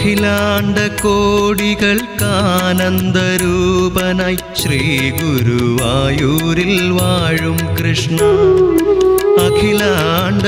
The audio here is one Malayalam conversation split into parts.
അഖിലാണ്ട കോടികൾക്കാനന്ദരൂപനായി ശ്രീ ഗുരുവായൂരിൽ വാഴും കൃഷ്ണ അഖിലാണ്ട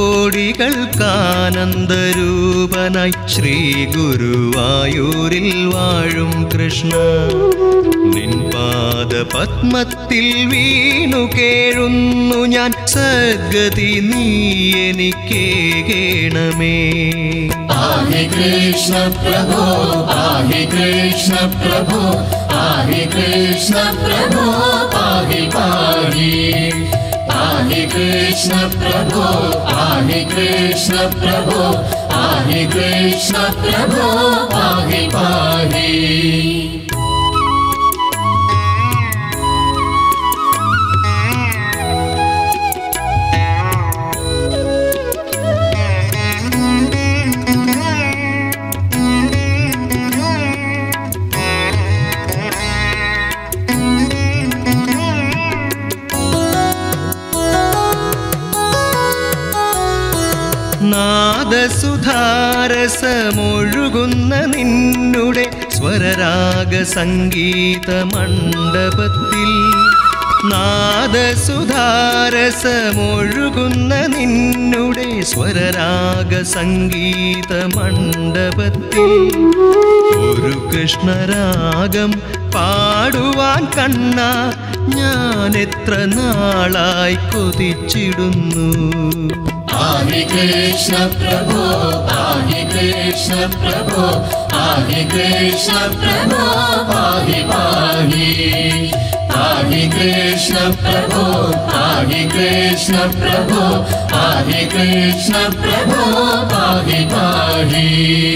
കോടികൾക്കാനന്ദരൂപനായി ശ്രീ ഗുരുവായൂരിൽ വാഴും കൃഷ്ണ നിൻ പാദ പത്മത്തിൽ വീണു കേഴുന്നു ഞാൻ സദ്ഗതി നീ എനിക്കേകേണമേ पाहि कृष्ण प्रभो पाहि कृष्ण प्रभो पाहि कृष्ण प्रभो पाहि पाहि पाहि कृष्ण प्रभो पाहि कृष्ण प्रभो पाहि कृष्ण प्रभो पाहि पाहि നാദസുധാരസമൊഴുകുന്ന നിന്നുടെ സ്വരരാഗ സംഗീത മണ്ഡപത്തിൽ നാദസുധാരസമൊഴുകുന്ന നിന്നുടെ സ്വരരാഗ സംഗീത മണ്ഡപത്തിൽ ഒരു കൃഷ്ണരാഗം പാടുവാൻ കണ്ണ ഞാൻ എത്ര നാളായി കൊതിച്ചിടുന്നു पाहि कृष्ण प्रभो पाहि कृष्ण प्रभो पाहि कृष्ण प्रभो पाहि पाहि पाहि कृष्ण प्रभो पाहि कृष्ण प्रभो पाहि कृष्ण प्रभो पाहि पाहि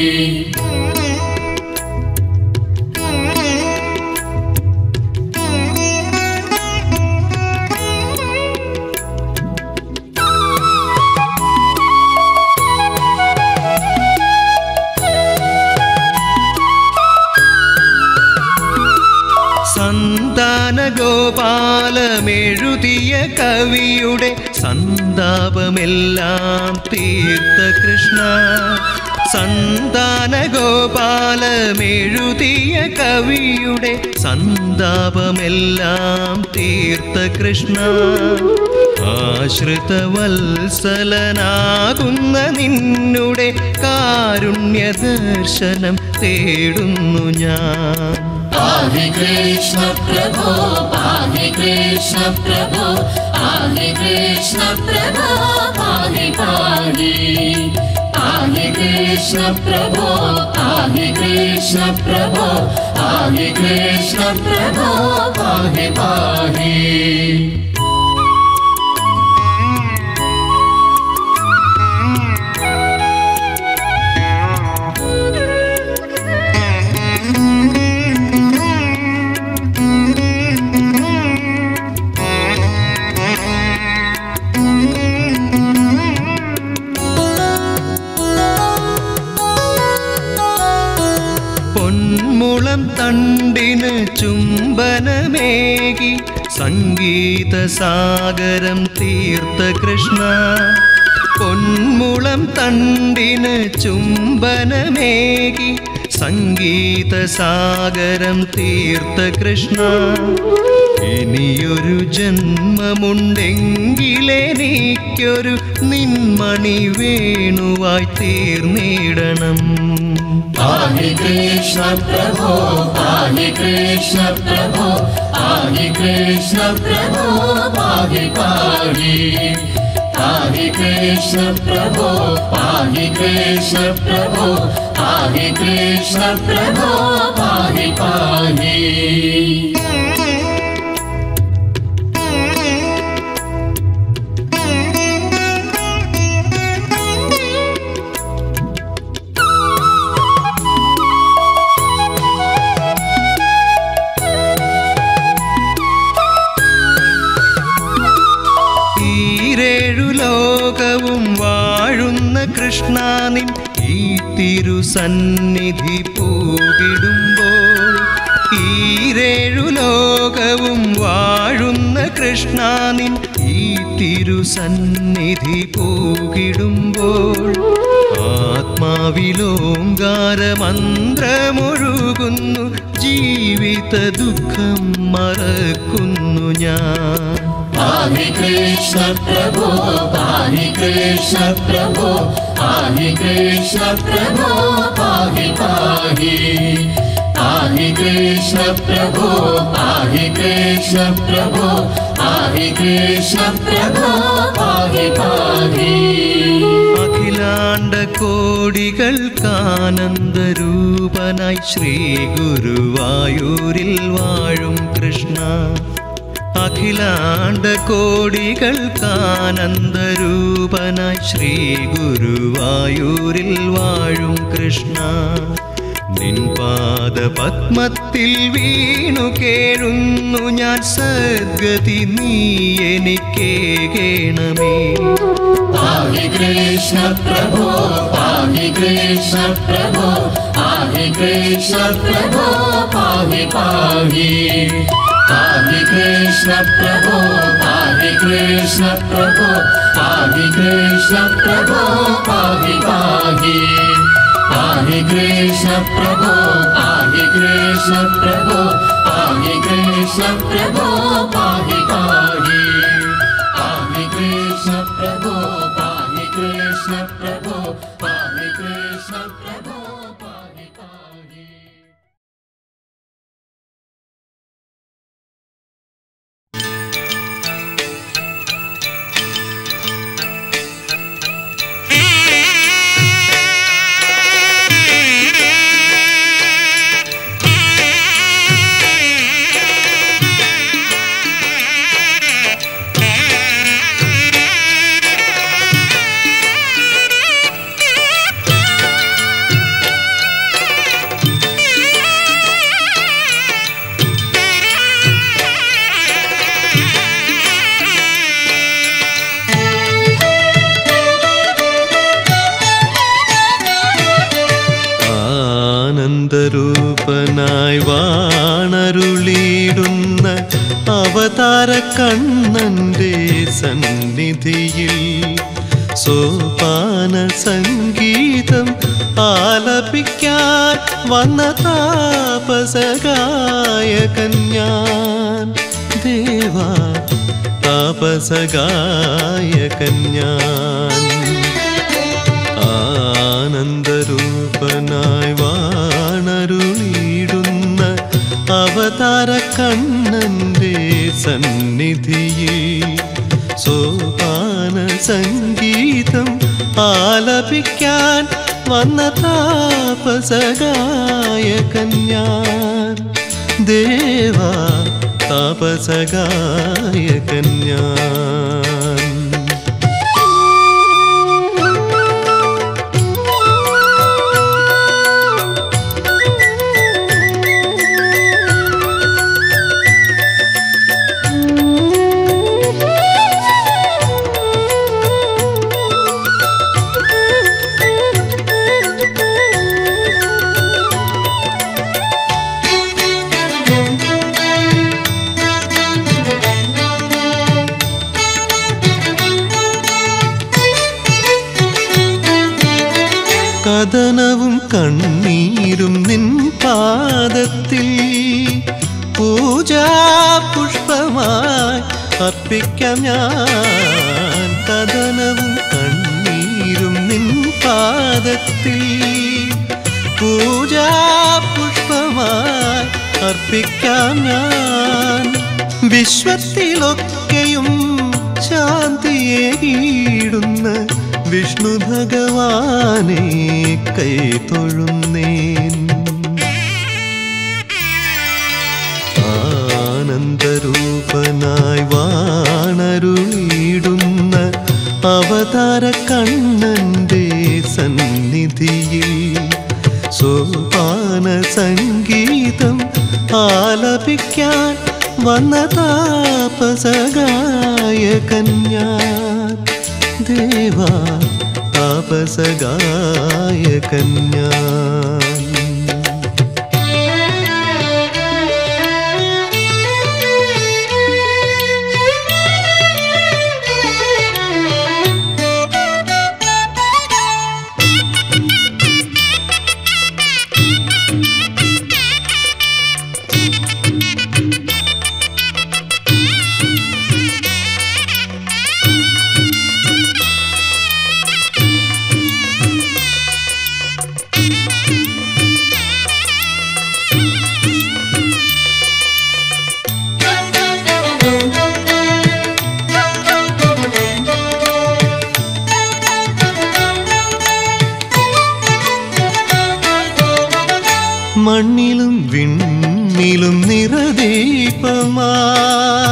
സന്താന ഗോപാലമെഴുതിയ കവിയുടെ സന്താപമെല്ലാം തീർത്ത കൃഷ്ണ സന്താന ഗോപാലമെഴുതിയ കവിയുടെ സന്താപമെല്ലാം തീർത്ത കൃഷ്ണ ആശ്രിത വത്സലനാകുന്ന നിന്നുടെ കാരുണ്യ ദർശനം തേടുന്നു ഞാൻ पाहि कृष्ण प्रभो पाहि कृष्ण प्रभो पाहि कृष्ण प्रभो पाहि पाहि पाहि कृष्ण प्रभो पाहि कृष्ण प्रभो पाहि कृष्ण प्रभो पाहि पाहि പൊന്മുളം തണ്ടിന് ചുംബനമേകി സംഗീത സാഗരം തീർത്ത കൃഷ്ണ പൊന്മുളം തണ്ടിന് ചുംബനമേകി സംഗീത സാഗരം തീർത്ത കൃഷ്ണ ഇനിയൊരു ജന്മമുണ്ടെങ്കിലെനിക്കൊരു നിന്മണി വേണുവായി തീർന്നിടണം पाहि कृष्ण प्रभो पाहि कृष्ण प्रभो पाहि कृष्ण प्रभो पाहि पाहि पाहि कृष्ण प्रभो पाहि कृष्ण प्रभो पाहि कृष्ण प्रभो पाहि पाहि ഈരേഴു ലോകവും വാഴുന്ന കൃഷ്ണാനിൻ ഈ തിരുസന്നിധി പൂകിടുമ്പോൾ ഈരേഴു ലോകവും വാഴുന്ന കൃഷ്ണാനിൻ ഈ തിരുസന്നിധി പൂകിടുമ്പോൾ ആത്മ ആത്മാവിലോങ്കാരമന്ത്രമൊഴുകുന്നു ജീവിത ദുഃഖം മറക്കുന്നു ഞാൻ पाहि कृष्ण प्रभो पाहि कृष्ण प्रभो पाहि कृष्ण प्रभो पाहि पाहि पाहि कृष्ण प्रभो पाहि कृष्ण प्रभो पाहि कृष्ण प्रभो पाहि पाहि അഖിലാണ്ട കോടികൾക്കാനന്ദരൂപനായി ശ്രീ ഗുരുവായൂരിൽ വാഴും കൃഷ്ണ അഖിലാണ്ട കോടികൾക്കാനന്ദരൂപനായി ശ്രീ ഗുരുവായൂരിൽ വാഴും കൃഷ്ണ നിൻ പാദ പത്മത്തിൽ വീണു കേഴുന്നു ഞാൻ സദ്ഗതി നീ എനിക്കേകേണമേ पाहि कृष्ण प्रभो पाहि कृष्ण प्रभो पाहि कृष्ण प्रभो पाहि पाहि पाहि कृष्ण प्रभो पाहि कृष्ण प्रभो पाहि कृष्ण प्रभो पाहि पाहि पाहि कृष्ण प्रभो पाहि कृष्ण प्रभो पाहि कृष्ण प्रभो पाहि पाहि पाहि कृष्ण प्रभो पाहि कृष्ण प्रभो पाहि कृष्ण प्रभो पाहि पाहि ആനന്ദരൂപനായി വാണരുളിയിടുന്ന അവതാര കണ്ണന്റെ സന്നിധിയിൽ സോപാന സംഗീതം ആലപിക്കാൻ വന്ന താപസഗായകൻ ഞാൻ ദേവാ താപസഗായകൻ ഞാൻ ആനന്ദരൂപനായി വാണരുളിയിടുന്ന അവതാര കണ്ണന്റെ സന്നിധിയിൽ സോപാന സംഗീതം ആലപിക്കാൻ വന്ന താപസഗായകൻ ഞാൻ ദേവാ താപസഗായകൻ ഞാൻ കഥനവും കണ്ണീരും നിൻ പാദത്തിൽ പൂജാ പുഷ്പമായി അർപ്പിക്കാം ഞാൻ കഥനവും കണ്ണീരും നിൻ പാദത്തിൽ പൂജാ പുഷ്പമായി അർപ്പിക്കാം ഞാൻ വിശ്വത്തിലൊക്കെയും ശാന്തിയെ കീടുന്ന വിഷ്ണു ഭഗവാനെ കൈ തൊഴുന്നേൻ ആനന്ദരൂപനായി വാണരുളിയിടുന്ന അവതാര കണ്ണന്റെ സന്നിധിയിൽ സോപാന സംഗീതം ആലപിക്കാൻ വന്ന താപസഗായകൻ ഞാൻ ദേവാ താപസഗായകൻ ഞാൻ Thank you.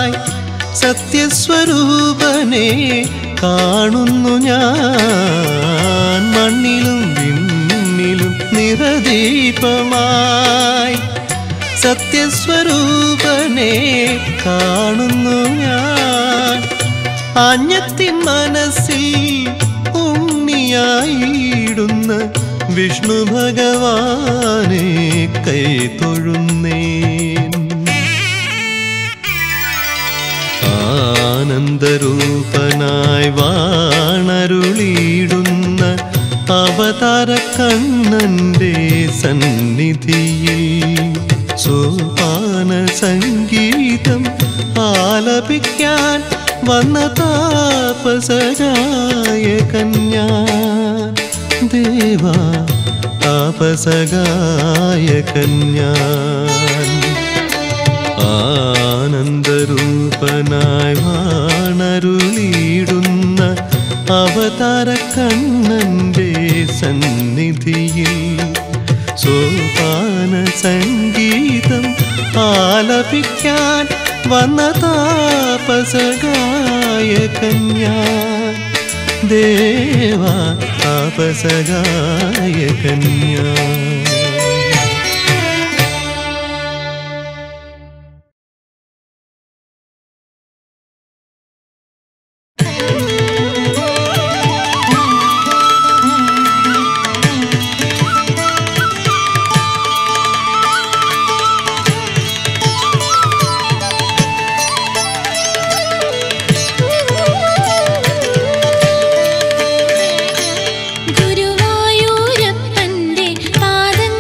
സത്യസ്വരൂപനായി സത്യസ്വരൂപനെ കാണുന്നു ഞാൻ മണ്ണിലും വിണ്ണിലും നിറദീപമായി സത്യസ്വരൂപനെ കാണുന്നു ഞാൻ അഞ്ഞത്തിൻ മനസ്സിൽ ഉണ്ണിയായിടുന്ന വിഷ്ണു ഭഗവാനെ കൈതൊഴുന്നേൻ ആനന്ദരൂപനായി വാണരുളിയിടുന്ന അവതാര കണ്ണന്റെ സന്നിധിയിൽ സോപാന സംഗീതം ആലപിക്കാൻ വന്ന താപസകായ കന്യാ ദേവാ താപസകായ കന്യാൻ ആനന്ദരൂപനായി വാണരുളിയിടുന്ന അവതാര കണ്ണന്റെ സന്നിധിയിൽ സോപാന സംഗീതം ആലപിക്കാൻ വന്ന താപസകായ കന്യാ ദേവാ താപസകായ കന്യാ ഗുരുവായൂരപ്പന്റെ പാദങ്ങൾ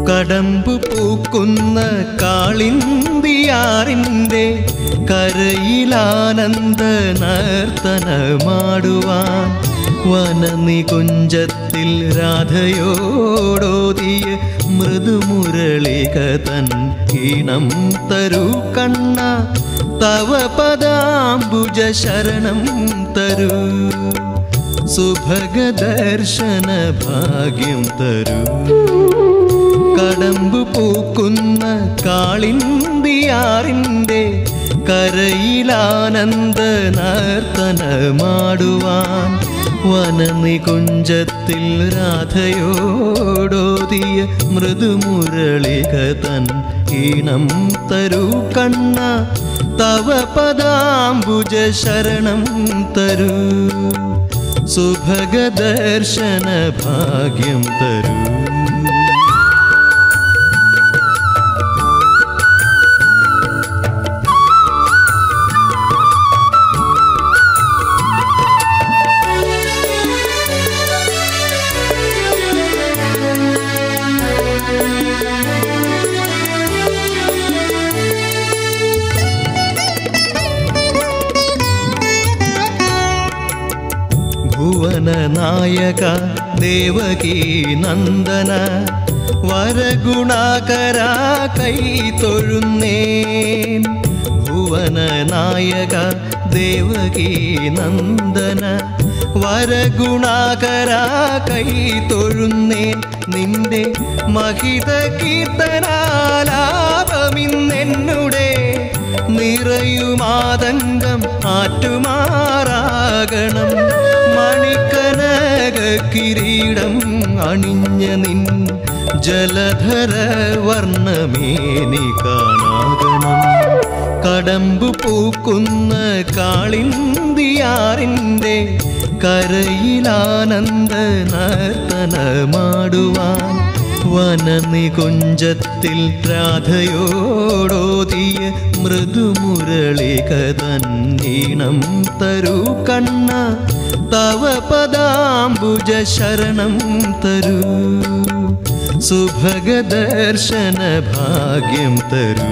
കടമ്പു പൂക്കുന്ന കാളിന്തിയാറിൻ്റെ കരയിലാനന്ദ നർത്തനമാടുവാൻ വനനികുഞ്ചത്തിൽ രാധയോടോതിയ മൃദുമുരളിക തൻ ഈണം തരൂ കണ്ണ തവ പദാംബുജ ശരണം തരൂ സുഭഗദർശന ഭാഗ്യം തരൂ കടമ്പു പൂക്കുന്ന കാളിന്തിയാറിൻ്റെ കരയിലാനന്ദ നർത്തനമാടുവാൻ വനനികുഞ്ചത്തിൽ രാധയോടോതിയ മൃദുമുരളിക തൻ ഈണം തരൂ കണ്ണ തവ പദാംബുജ ശരണം തരൂ സുഭഗദർശന ഭാഗ്യം തരൂ ഭുവന നായക ദേവകീ നന്ദന വരഗുണാകര കൈ തൊഴുന്നേൻ ഭുവന നായക ദേവകീ നന്ദന വരഗുണാകര കൈ തൊഴുന്നേൻ നിന്റെ മഹിത കീർത്തനാലാപമിന്നെന്നുടെ നിറയുമാതങ്കം ആറ്റുമാറാകണം മണിക്കനക കിരീടം അണിഞ്ഞ നിൻ ജലധര വർണ്ണമേനി കാണാകണം കടമ്പു പൂക്കുന്ന കാളിന്തിയാറിൻ്റെ കരയിലാനന്ദ നർത്തനമാടുവാൻ വനനികുഞ്ചത്തിൽ രാധയോടോതിയ മൃദുമുരളിക തന്നീണം തരൂ കണ്ണ തവ പദാംബുജ ശരണം തരൂ സുഭഗദർശന ഭാഗ്യം തരൂ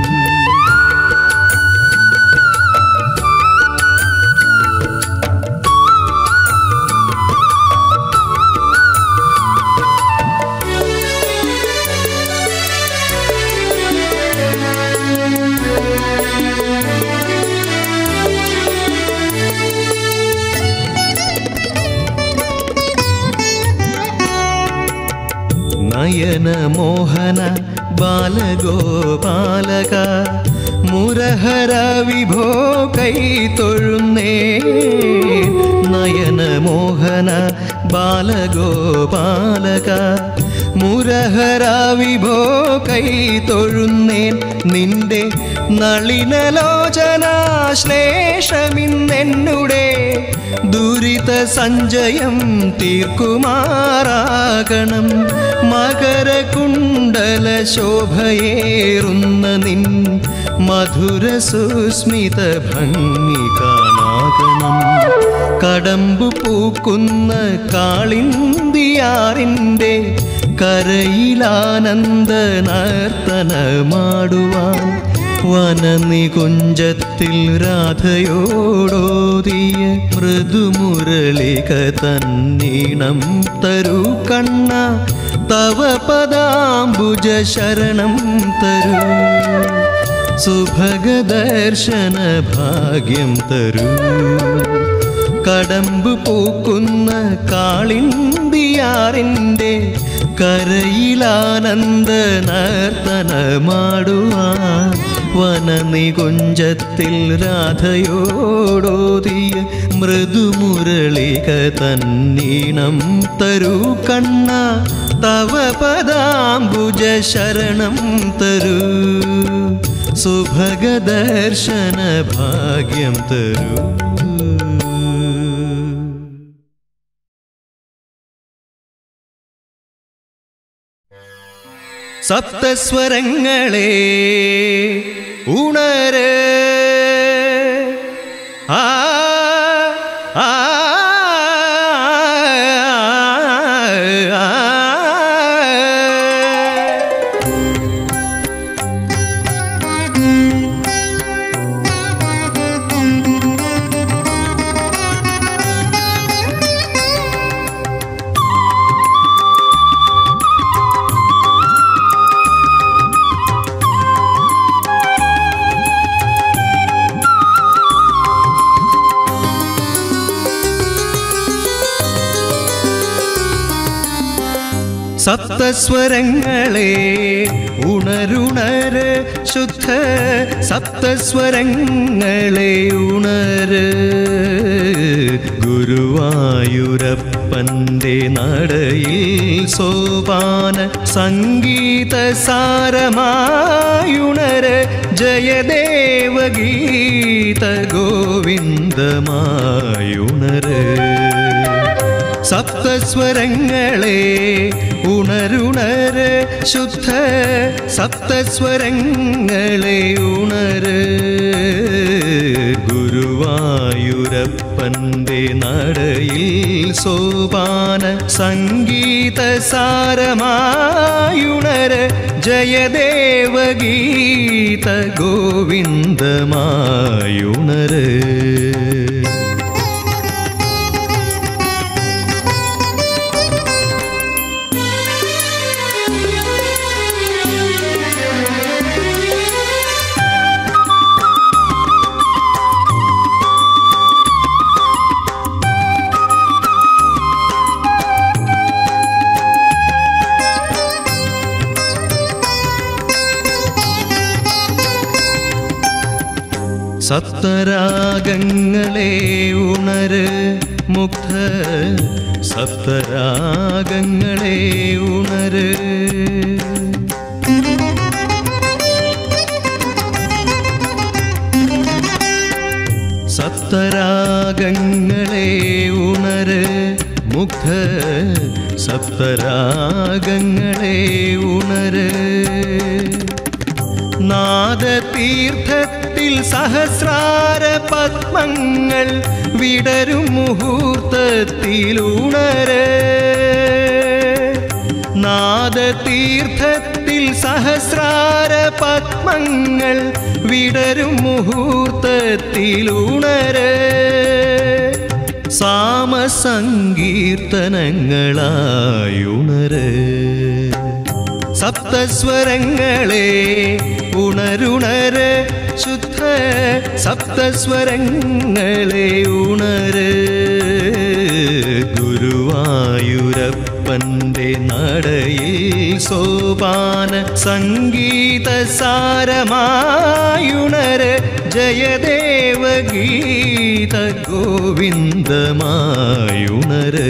നയന മോഹന ബാലഗോപാലക മുരഹര വിഭോ കൈ തൊഴുന്നേ നയന മോഹന ബാലഗോപാലക മുരഹര വിഭോ കൈ തൊഴുന്നേൻ നിന്റെ നളിനലോചന ശ്ലേഷമിന്നെന്നുടെ ദുരിത സഞ്ചയം തീർക്കുമാറാകണം മകരകുണ്ടല ശോഭയേറുന്ന നിൻ മധുര സുസ്മിത ഭംഗി കാണാകണം കടമ്പു പൂക്കുന്ന കാളിന്തിയാറിൻ്റെ കരയിലാനന്ദ നർത്തനമാടുവാൻ വനനികുഞ്ചത്തിൽ രാധയോടോതിയ മൃദുമുരളിക തന്നീണം തരൂ കണ്ണ തവ പദാംബുജ ശരണം തരൂ സുഭഗദർശന ഭാഗ്യം തരൂ കടമ്പു പൂക്കുന്ന കാളിന്തിയാറിൻ്റെ കരയിലാനന്ദ നർത്തനമാടുവാൻ വനനികുഞ്ചത്തിൽ രാധയോടോതിയ മൃദുമുരളിക തന്നീണം തരൂ കണ്ണ തവ പദാംബുജ ശരണം തരൂ സുഭഗദർശന ഭാഗ്യം തരൂ സപ്തസ്വരങ്ങളെ ഉണര് ആ ആ, ആ, സപ്തസ്വരങ്ങളെ ഉണരുണര് ശുദ്ധ സപ്തസ്വരങ്ങളെ ഉണര് ഗുരുവായൂരപ്പൻ്റെ നടയിൽ സോപാന സംഗീത സാരമായുണര് ജയദേവഗീത ഗോവിന്ദമായുണര് സപ്തസ്വരങ്ങളെ ഉണരുണര് ശുദ്ധ സപ്തസ്വരങ്ങളെ ഉണര് ഗുരുവായൂരപ്പൻ്റെ നടയിൽ സോപാന സംഗീത സാരമായുണര് ജയദേവഗീത ഗോവിന്ദമായുണര് സപ്തരാഗങ്ങളെ ഉണര് മുഗ്ധ സപ്തരാഗങ്ങളെ ഉണര് സപ്തരാഗങ്ങളെ ഉണര് മുഗ്ധ സപ്തരാഗങ്ങളെ ഉണര് നാദതീർത്ഥത്തിൽ സഹസ്രാര പത്മങ്ങൾ വിടരും മുഹൂർത്തത്തിലുണര് നാദതീർത്ഥത്തിൽ സഹസ്രാര പത്മങ്ങൾ വിടരും മുഹൂർത്തത്തിലുണര് സാമസങ്കീർത്തനങ്ങളായുണര് സപ്തസ്വരങ്ങളെ ഉണരുണര് ശുദ്ധ സപ്തസ്വരങ്ങളെ ഉണര് ഗുരുവായൂരപ്പൻ്റെ നടയിൽ സോപാന സംഗീത സാരമായുണര് ജയദേവഗീത ഗോവിന്ദമായുണര്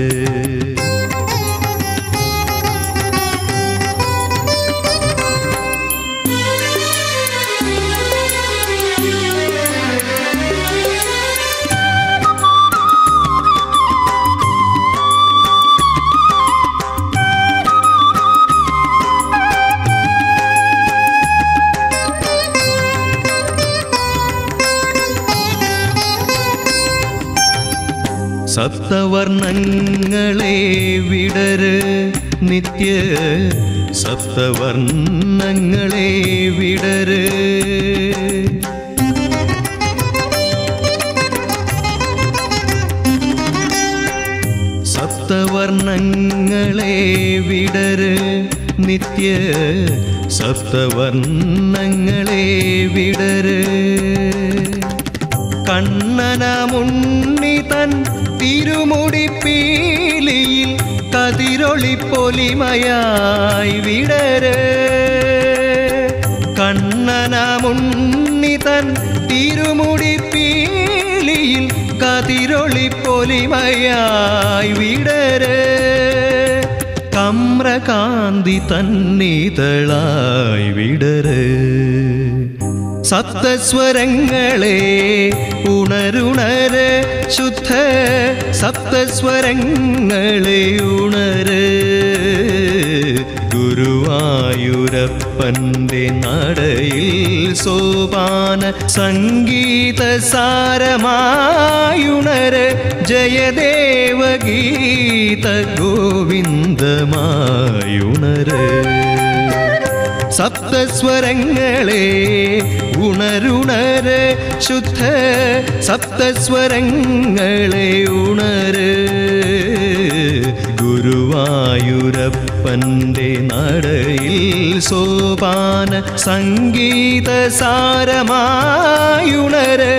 സപ്തവർണ്ണങ്ങളെ വിടര് നിത്യ സപ്തവർണ്ണങ്ങളെ വിടര് സപ്തവർണ്ണങ്ങളെ വിടര് നിത്യ സപ്തവർണ്ണങ്ങളെ വിടര് കണ്ണനമുണ്ണി തൻ തിരുമുടി പീലിയിൽ കതിരൊളി പൊലിമയായി വിടര് കണ്ണനമുണ്ണി തൻ തിരുമുടി പീലിയിൽ കതിരൊളി പൊലിമയായി വിടര് കമ്രകാന്തി തന്നിതളായി വിടര് സപ്തസ്വരങ്ങളെ ഉണരുണര് ശുദ്ധ സപ്തസ്വരങ്ങളെ ഉണര് ഗുരുവായൂരപ്പൻ്റെ നടയിൽ സോപാന സംഗീത സാരമായുണര് ജയദേവഗീത ഗോവിന്ദമായുണര് സപ്തസ്വരങ്ങളെ ഉണരുണര് ശുദ്ധ സപ്തസ്വരങ്ങളെ ഉണര് ഗുരുവായൂരപ്പൻ്റെ നടയിൽ സോപാന സംഗീത സാരമായുണര്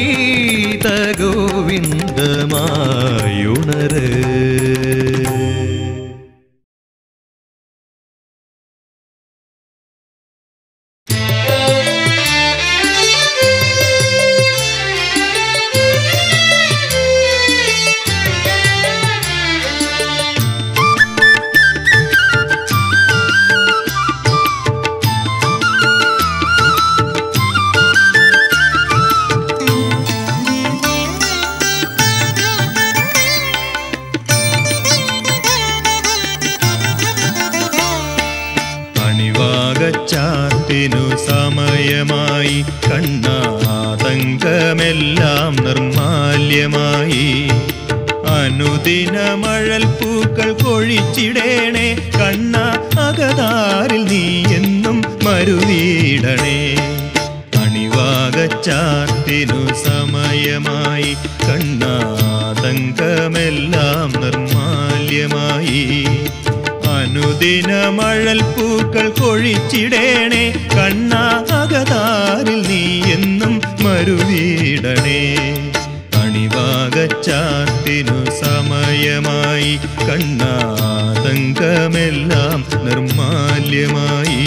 ജയദേവഗീത ഗോവിന്ദമായുണര് ഘോഷാതങ്കമെല്ലാത്തിനു സമയമായി കണ്ണാതങ്കമെല്ലാം നിർമാല്യമായി അനുദിന മഴൽ പൂക്കൾ കൊഴിച്ചിടേണേ കണ്ണ അകതാരിൽ നീ എന്നും മരുവീടണേ അണിവാകച്ചാത്തിനു സമയമായി കണ്ണാതങ്കമെല്ലാം നിർമാല്യമായി അനുദിന മഴൽ പൂക്കൾ കൊഴിച്ചിടേണേ കണ്ണാകതാരിൽ നീ എന്നും മരുവീടണേ അണിവാകച്ചാത്തിനു സമയമായി കണ്ണാതങ്കമെല്ലാം നിർമാല്യമായി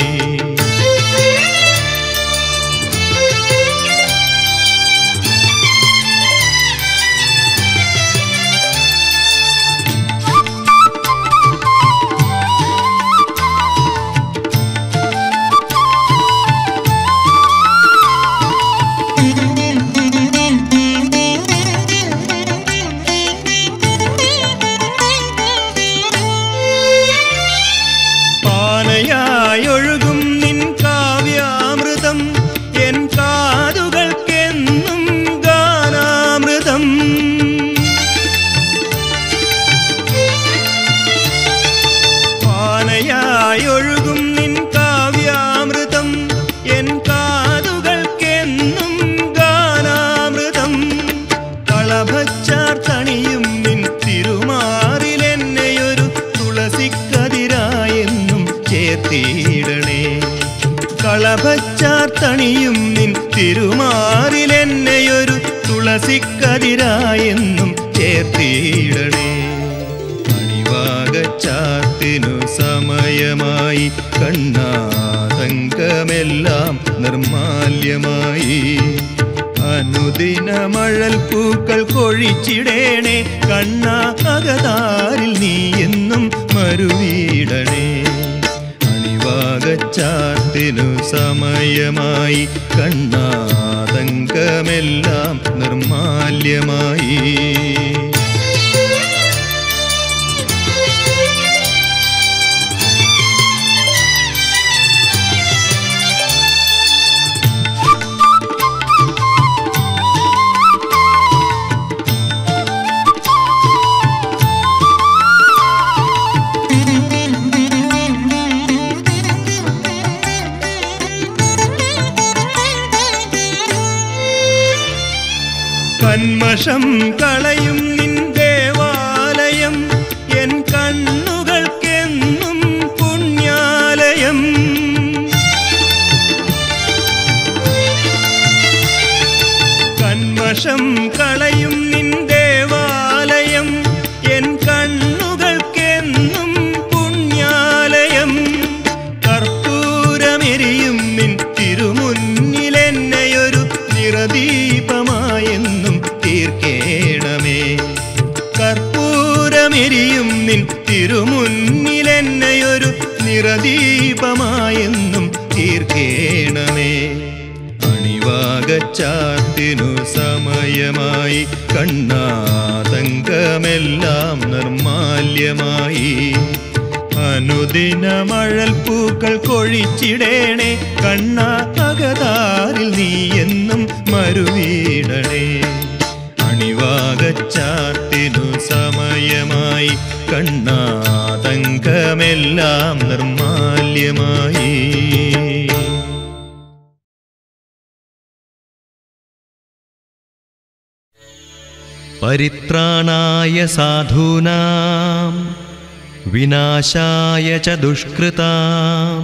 പാനയായൊഴുകും നിൻ കാവ്യാമൃതം എൻ കാതുകൾക്കെന്നും ഗാനാമൃതം പാനയായൊഴുകും നിൻ കാവ്യാമൃതം എൻ കാതുകൾക്കെന്നും ഗാനാമൃതം കളഭച്ചാർ തണിയും നിൻ തിരുമാറിലെന്നെയൊരു തുളസിക്കതിരായെന്നും ചേർത്തിടണേ കളഭച്ചാർ തണിയും നിൻ തിരുമാറിലെന്നെയൊരു തുളസിക്കതിരായെന്നും ചേർത്തിടണേ അണിവാകച്ചാത്തിനു സമയമായി കണ്ണാതങ്കമെല്ലാം നിർമാല്യമായി അനുദിന മഴൽ പൂക്കൾ കൊഴിച്ചിടേണേ കണ്ണ അകതാരിൽ നീ എന്നും മരുവീടണേ അണിവാകച്ചാത്തിനു സമയമായി കണ്ണാതങ്കമെല്ലാം നിർമാല്യമായി കന്മഷം കളയും നിൻ ദേവാലയം എൻ കണ്ണുകൾക്കെന്നും പുണ്യാലയം കന്മഷം കളയും നിൻ ദേവാലയം എൻ കണ്ണുകൾക്കെന്നും പുണ്യാലയം കർപ്പൂരമെരിയും നിൻ തിരുമുന്നിലെന്നെയൊരു നിറദീപമായെന്നും തീർക്കേണമേ കർപ്പൂരമെരിയും നിൻ തിരുമുന്നിലെന്നെയൊരു നിറദീപമായെന്നും തീർക്കേണമേ അണിവാകച്ചാത്തിനു സമയമായി കണ്ണാതങ്കമെല്ലാം നിർമാല്യമായി അനുദിന മഴൽ പൂക്കൾ കൊഴിച്ചിടേണേ കണ്ണ അകതാരിൽ നീ എന്നും മരുവീടണേ അണിവാകച്ചാത്തിനു സമയമായി കണ്ണാതങ്കമെല്ലാം നിർമാല്യമായി പരിത്രാണായ സാധൂനാം വിനാശായ ച ദുഷ്കൃതാം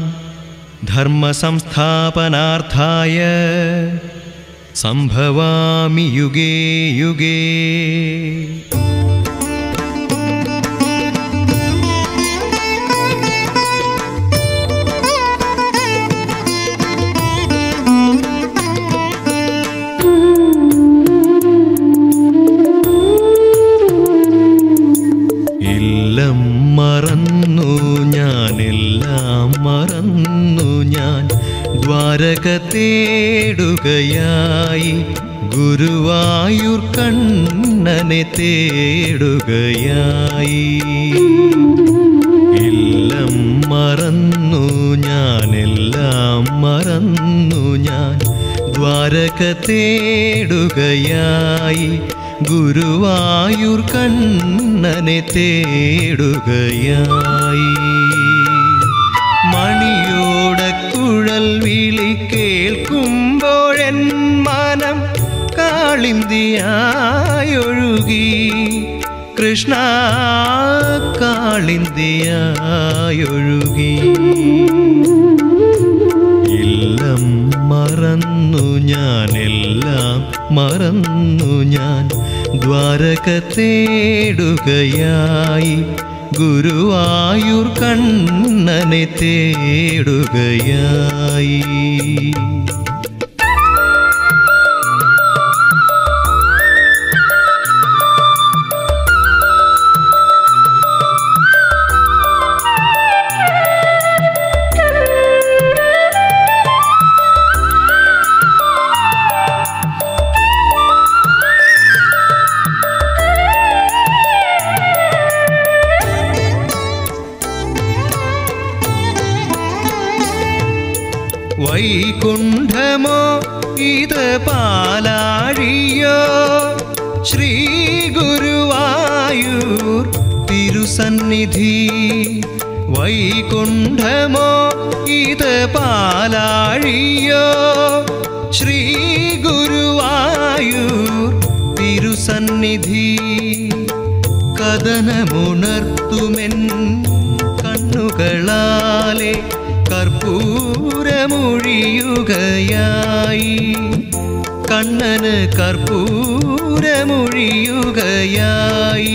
ധർമ്മസംസ്ഥാപനാർത്ഥായ സംഭവാമി യുഗേ യുഗേ എല്ലാം മറന്നു ഞാൻ എല്ലാം മറന്നു ഞാൻ ദ്വാരക തേടുകയായി ഗുരുവായൂർ കണ്ണനെ തേടുകയായി എല്ലാം മറന്നു ഞാൻ എല്ലാം ദ്വാരക തേടുകയായി ഗുരുവായൂർ കണ്ണനെ തേടുകയായി മണിയോടക്കുഴൽ വിളി കേൾക്കുമ്പോഴെൻ മനം കാളിന്തിയായൊഴുകി കൃഷ്ണ കാളിന്തിയായൊഴുകി എല്ലാം മറന്നു ഞാൻ എല്ലാം മറന്നു ഞാൻ ദ്വാരക തേടുകയായി ഗുരുവായൂർ കണ്ണനെ തേടുകയായി വൈകുണ്ഠമോ ഇത് പാലാഴിയോ ശ്രീ ഗുരുവായൂർ തിരുസന്നിധി വൈകുണ്ഠമോ ഇത് പാലാഴിയോ ശ്രീ ഗുരുവായൂർ തിരുസന്നിധി കഥനമുണർത്തുമെൻ കണ്ണുകളാലെ കർപ്പൂരമൊഴിയുകയായി കണ്ണന് കർപ്പൂരമൊഴിയുകയായി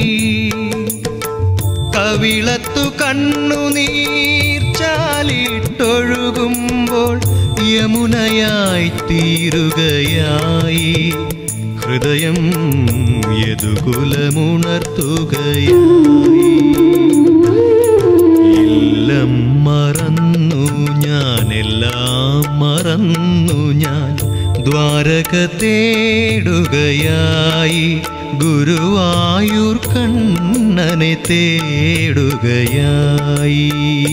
കവിളത്തു കണ്ണുനീർ ചാലിട്ടൊഴുകുമ്പോൾ യമുനയായി തീരുകയായി ഹൃദയം യദുകുലമുണർത്തുകയായി എല്ലാം മറന്നു ഞാൻ എല്ലാം മറന്നു ഞാൻ ദ്വാരക തേടുകയായി ഗുരുവായൂർ കണ്ണനെ തേടുകയായി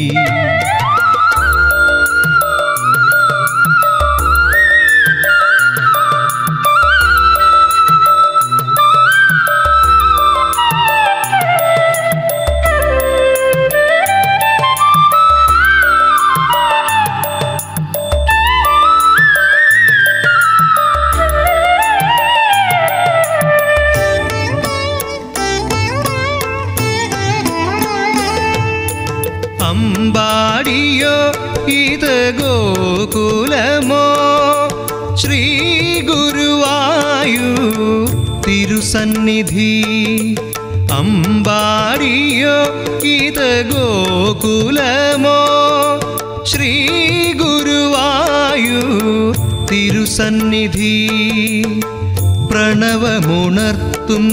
അമ്പാടിയോ ഇത് ഗോകുലമോ ശ്രീ ഗുരുവായൂർ തിരുസന്നിധി അമ്പാടിയോ ഇത് ഗോകുലമോ ശ്രീ ഗുരുവായൂർ തിരുസന്നിധി പ്രണവമുണർത്തും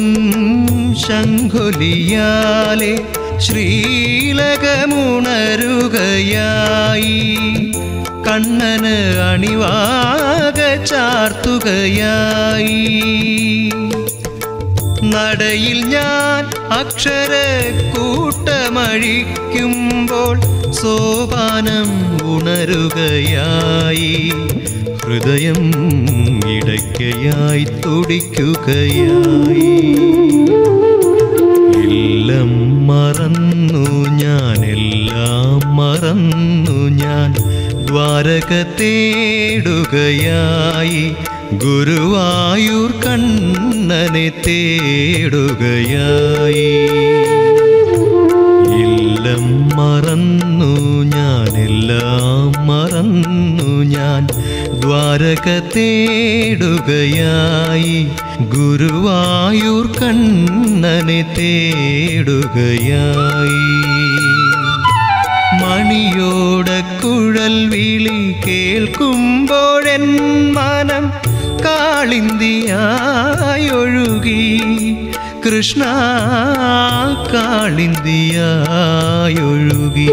ശംഖുലിയാലെ ശ്രീലകമുണരുകയായി കണ്ണന് അണിവാക ചാർത്തുകയായി നടയിൽ ഞാൻ അക്ഷര കൂട്ടമഴിക്കുമ്പോൾ സോപാനം ഉണരുകയായി ഹൃദയം ഇടയ്ക്കയായി തുടിക്കുകയായി എല്ലാം മറന്നു ഞാൻ എല്ലാം മറന്നു ഞാൻ ദ്വാരക തേടുകയായി ഗുരുവായൂർ കണ്ണനെ തേടുകയായി എല്ലാം മറന്നു ഞാൻ എല്ലാം മറന്നു ഞാൻ ദ്വാരക തേടുകയായി ഗുരുവായൂർ കണ്ണനെ തേടുകയായി മണിയോടക്കുഴൽ വിളി കേൾക്കുമ്പോഴെൻ മനം കാളിന്തിയായൊഴുകി കൃഷ്ണ കാളിന്തിയായൊഴുകി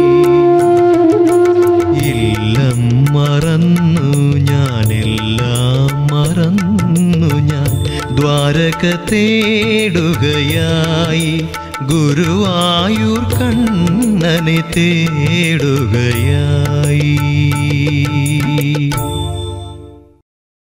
എല്ലാം മറന്നു ഞാൻ എല്ലാം മറന്നു ഞാൻ ദ്വാരക തേടുകയായി ഗുരുവായൂർ കണ്ണനെ തേടുകയായി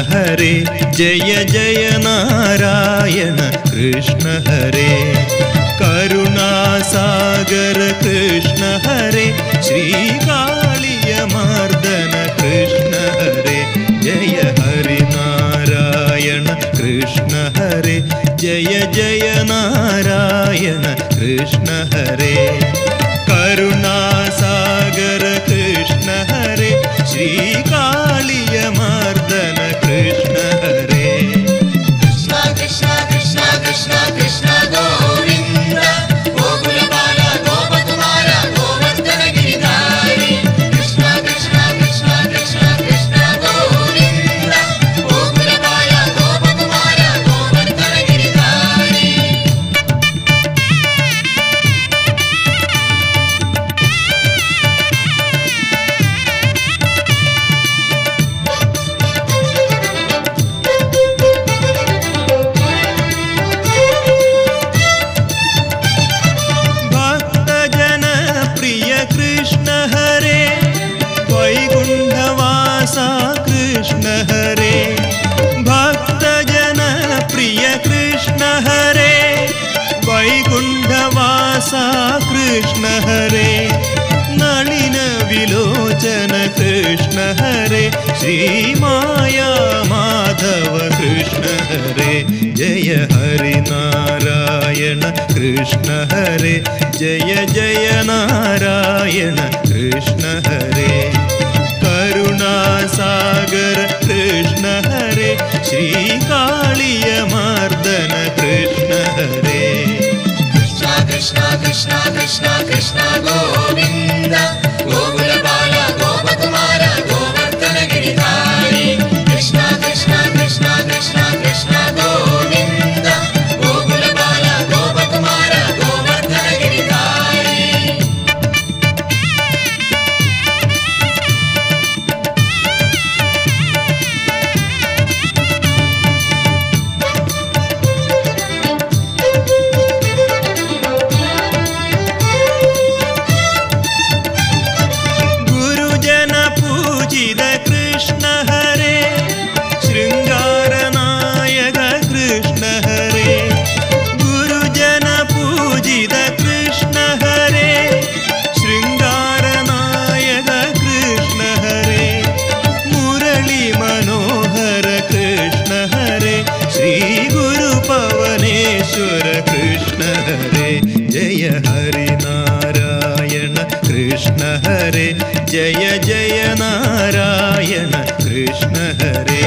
ഹരേ ജയ ജയ നാരായണ കൃഷ്ണ ഹരേ കരുണാസാഗര കൃഷ്ണ ഹരേ ശ്രീകാളിയമർദ്ദന കൃഷ്ണ ഹരേ ജയ ഹരി നാരായണ കൃഷ്ണ ഹരേ ജയ ജയ നാരായണ കൃഷ്ണ ഹരേ കരുണാസാഗര കൃഷ്ണ ഹരേ ശ്രീകാളിയമർദ്ദന കൃഷ്ണ ഹരേ കൃഷ്ണ കൃഷ്ണ കൃഷ്ണ കൃഷ്ണ കൃഷ്ണ ഗോവിന്ദ ഗോകുലപാല ഗോപകുമാര ഗോവർദ്ധന ഗിരിധാരി കൃഷ്ണ കൃഷ്ണ കൃഷ്ണ കൃഷ്ണ കൃഷ്ണ ഗോവിന്ദ ഗോകുലപാല ഗോപകുമാര ഗോവർദ്ധന ഗിരിധാരി ഭക്തജന പ്രിയ കൃഷ്ണ ഹരേ വൈകുണ്ഠവാസ കൃഷ്ണ ഹരേ ഭക്തജന പ്രിയ കൃഷ്ണ ഹരേ വൈകുണ്ഠവാസ കൃഷ്ണ ഹരേ നളിന വിലോചന കൃഷ്ണ ഹരേ ശ്രീമായ മാധവ കൃഷ്ണ ഹരേ ജയ ഹരി നാരായണ കൃഷ്ണ ഹരേ ജയ ജയ നാരായണ കൃഷ്ണ ഹരേ കരുണാസാഗര കൃഷ്ണ ഹരേ ശ്രീകാളിയമർദ്ദന കൃഷ്ണ ഹരേ കൃഷ്ണ കൃഷ്ണ കൃഷ്ണ കൃഷ്ണ കൃഷ്ണ ഗോവിന്ദ ഗോകുലപാല ഗോപകുമാര ഗോവർദ്ധന ഗിരിധാരി കൃഷ്ണ കൃഷ്ണ കൃഷ്ണ കൃഷ്ണ കൃഷ്ണ ഗോവിന്ദ ഗോകുലപാല ഗോപകുമാര ഗോവർദ്ധന ഗിരിധാരി ഗുരുജന പൂജിത കൃഷ്ണ ഹരേ ശൃംഗാരനായക കൃഷ്ണ ഹരേ ഗുരുജന പൂജിത കൃഷ്ണ ഹരേ ശൃംഗാരനായക കൃഷ്ണ ഹരേ മുരളി മനോഹര കൃഷ്ണ ഹരേ ശ്രീ ഗുരു പവനേശ്വര കൃഷ്ണ ഹരേ ജയ ഹരി നാരായണ കൃഷ്ണ ഹരേ ജയ ജയ നാരായണ കൃഷ്ണ ഹരേ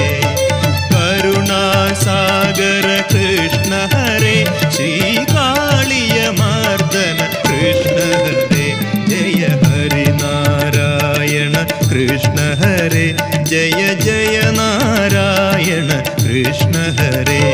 കരുണാസാഗര കൃഷ്ണ ഹരേ ശ്രീകാളിയമർദ്ദന കൃഷ്ണ ഹരേ ജയ ഹരി നാരായണ കൃഷ്ണ ഹരേ ജയ ജയ നാരായണ കൃഷ്ണ ഹരേ